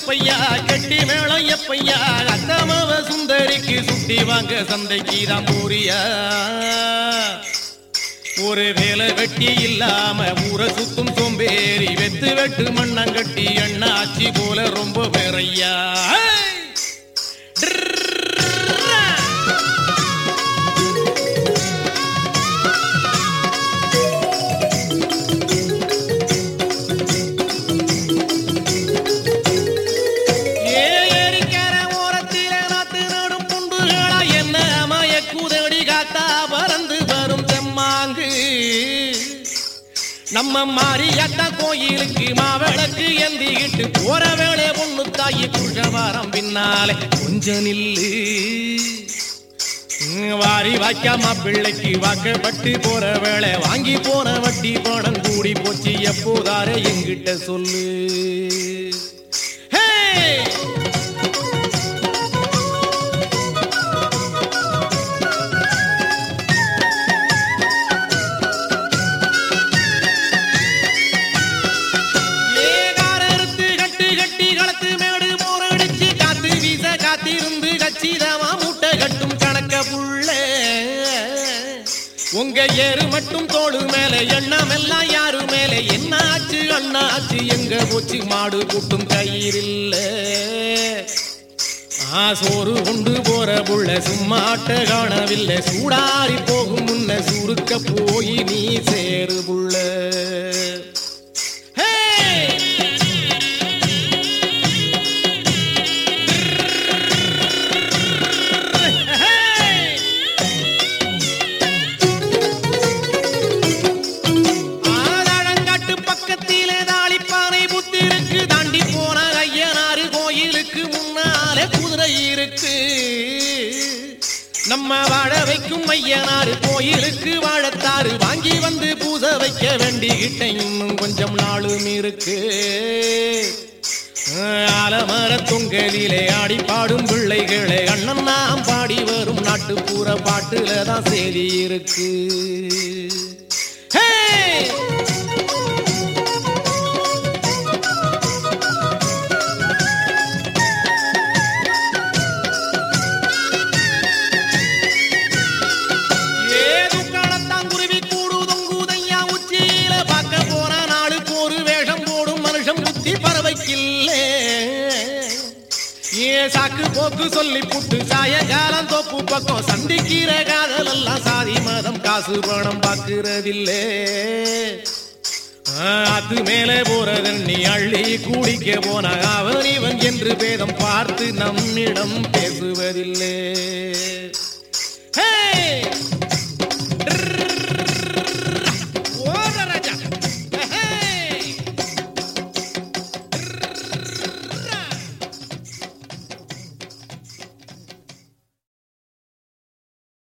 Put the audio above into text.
சுப்பையா கட்டி மேளம் எப்பையா அத்தமவ சுந்தரிக்கு சுட்டி வாங்க சந்தைக்கு தான் போறியா ஒரு வேலை வெட்டி இல்லாம ஊரை சுத்தும் சோம்பேறி வெத்து வெட்டு மண்ணங்கட்டி அண்ணாச்சி போல ரொம்ப வேறையா ஏரிக்கரை ஓரத்திலே நாத்து நடும் புண்டுகளா என்ன மயக்குதடி காத்தா பறந்து வரும் செம்மாங்கு நம்ம மாரியத்தா கோயிலுக்கு மாவிளக்கு எந்திக்கிட்டு போற வேளை பொண்ணு தாயி குழவாரம் பின்னாலே கொஞ்சம் நில்லு ம், வாரி வாய்க்காம பிள்ளைக்கு வாக்கப்பட்டு போற வேளை வாங்கி போன வட்டி பணம் கூடி போச்சு எப்போதார எங்கிட்ட சொல்லு ஹே ஏகாரறுத்து கட்டு கட்டி களத்து மேடு மோரடிச்சு காத்து வீச காத்திருந்து கச்சிதமா மூட்டை கட்டும் கணக்க புள்ள உங்க ஏறு மட்டும் தோடு மேல எண்ணம் எல்லாம் யாரு மேல என்ன ஆச்சு அண்ணாச்சு எங்க போச்சு மாடு கூட்டும் கயிறில்ல ஆ சோறு கொண்டு போற புள்ள சும்மாட்ட காணவில்லை சூடாரி போகும் முன்ன சுருக்க போய் நீ சேரு புள்ள Hey! Hey! ஆதாரங்காட்டு பக்கத்திலே தாளிப்பானை புத்திருக்கு தாண்டி போன ஐயனாறு கோயிலுக்கு முன்னாலே குதிரை இருக்கு நம்ம வாழ வைக்கும் ஐயனாறு கோயிலுக்கு வாழத்தாறு வாங்கி வந்து பூசை வைக்க வேண்டிக்கிட்ட இன்னும் கொஞ்சம் நாளும் இருக்கு ஆலமர தொங்கலிலே ஆடி பாடும் பிள்ளைகளே அண்ணன் நாம் பாடி வரும் நாட்டுப்புற பாட்டுல தான் செய்தி இருக்கு Hey! ஏது களத்தான் குருவி கூடு தொங்குதையா உச்சியில பார்க்க போன நாளுக்கு ஒரு வேஷம் போடும் மனுஷன் புத்தி பறவைக்கில்லே ஏ சாக்கு போக்கு சொல்லி புட்டு சாயங்காலம் தோப்பு பக்கம் சந்திக்கிற காதல் எல்லாம் சாதி மதம் காசு பணம் பார்க்கிறதில்லே அது மேலே போறது நீ அள்ளி கூடிக்க போன அவன் இவன் என்று பேதம் பார்த்து நம்மிடம் பேசுவதில்லை Hey!